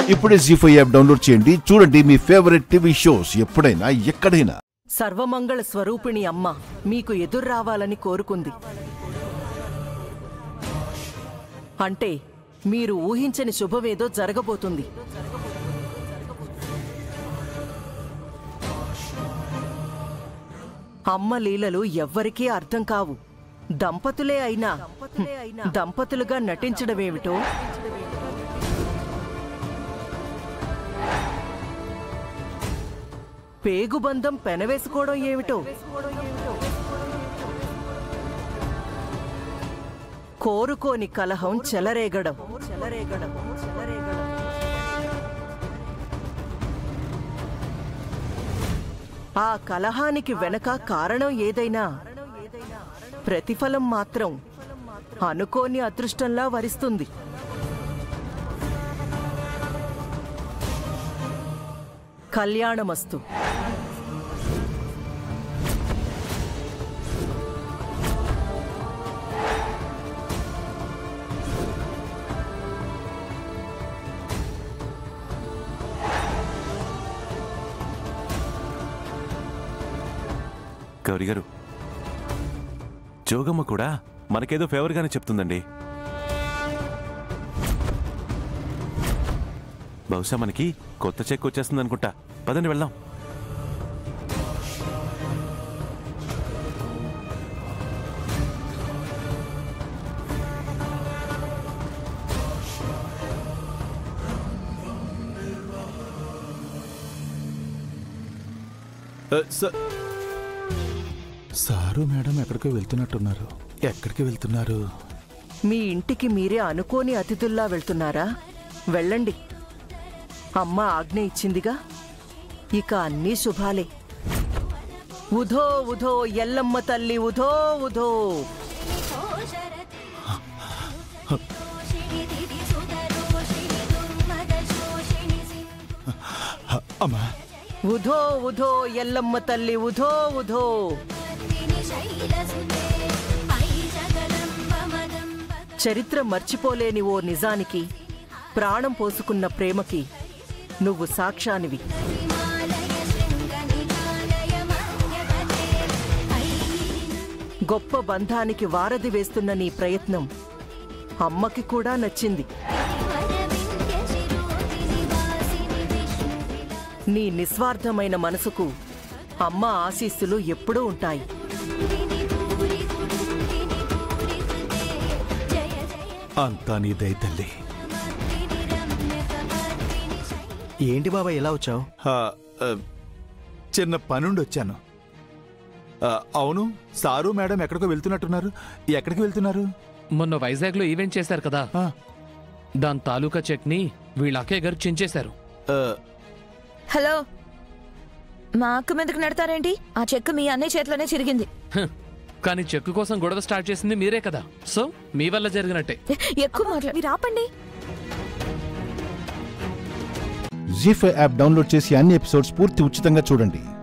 ఇప్పుడే G five app download చేయండి చూడండి మీ ఫేవరెట్ టీవీ షోస్ ఎప్పుడైనా ఎక్కడైనా సర్వమంగళ స్వరూపిణి అమ్మ మీకు ఎదురు రావాలని కోరుకుంది అంటే మీరు ఊహించని శుభమేదో జరగబోతుంది అమ్మ లీలలు ఎవ్వరికీ అర్థం కావు దంపతులే అయినా దంపతులుగా నటించడమేమిటో పేగుబంధం పెనవేసుకోవడం ఏమిటో కోరుకోని కలహం చెలరేగడం చెలరేగడం చెలరేగడం ఆ కలహానికి వెనక కారణం ఏదైనా ప్రతిఫలం మాత్రం అనుకోని అదృష్టంలా వరిస్తుంది కళ్యాణమస్తు గౌరీ గారు జోగమ్మ కూడా మనకేదో ఫేవర్గానే చెప్తుందండి బహుశా మనకి కొత్త చెక్ వచ్చేస్తుంది అనుకుంటా పదండి వెళ్దాం సారు మేడం ఎక్కడికో వెళ్తున్నట్టున్నారు ఎక్కడికి వెళ్తున్నారు మీ ఇంటికి మీరే అనుకోని అతిథుల్లా వెళ్తున్నారా వెళ్ళండి అమ్మ ఆజ్ఞ ఇచ్చిందిగా ఇక అన్నీ శుభాలే ఉధో ఉధో ఎల్లమ్మ తల్లి ఉధో ఉధో హ, అమ్మా ఉధో ఉధో ఎల్లమ్మ తల్లి ఉధో ఉధో చరిత్ర మర్చిపోలేని ఓ నిజానికి ప్రాణం పోసుకున్న ప్రేమకి నువ్వు సాక్ష్యానివి గొప్ప బంధానికి వారధి వేస్తున్న నీ ప్రయత్నం అమ్మకి కూడా నచ్చింది నీ నిస్వార్థమైన మనసుకు అమ్మ ఆశీస్సులు ఎప్పుడూ ఉంటాయి అంతా నీ దయ తల్లి ఏంటి బాబా ఎలా వచ్చావు హ, ఆ, చిన్న పనుండి వచ్చాను ఆ, అవును సారు మేడం ఎక్కడికో వెళ్తున్నట్టున్నారు ఎక్కడికి వెళ్తున్నారు మొన్న వైజాగ్లో ఈవెంట్ చేశారు కదా ఆ, దాని తాలూకా చెక్ని వీళ్ళ అక్కయ్య గారు చించేశారు ఆ, హలో మా అక్క మీదకి నడతారేంటి ఆ చెక్ మీ అన్నయ్య చేతిలోనే చిరిగింది హ్, కానీ చెక్కు కోసం గొడవ స్టార్ట్ చేసింది మీరే కదా సో మీ వల్ల జరిగినట్టే ఎక్కువ మాట్లాడి మీరు ఆపండి జీ ఫైవ్ యాప్ డౌన్లోడ్ చేసి అన్ని ఎపిసోడ్స్ పూర్తి ఉచితంగా చూడండి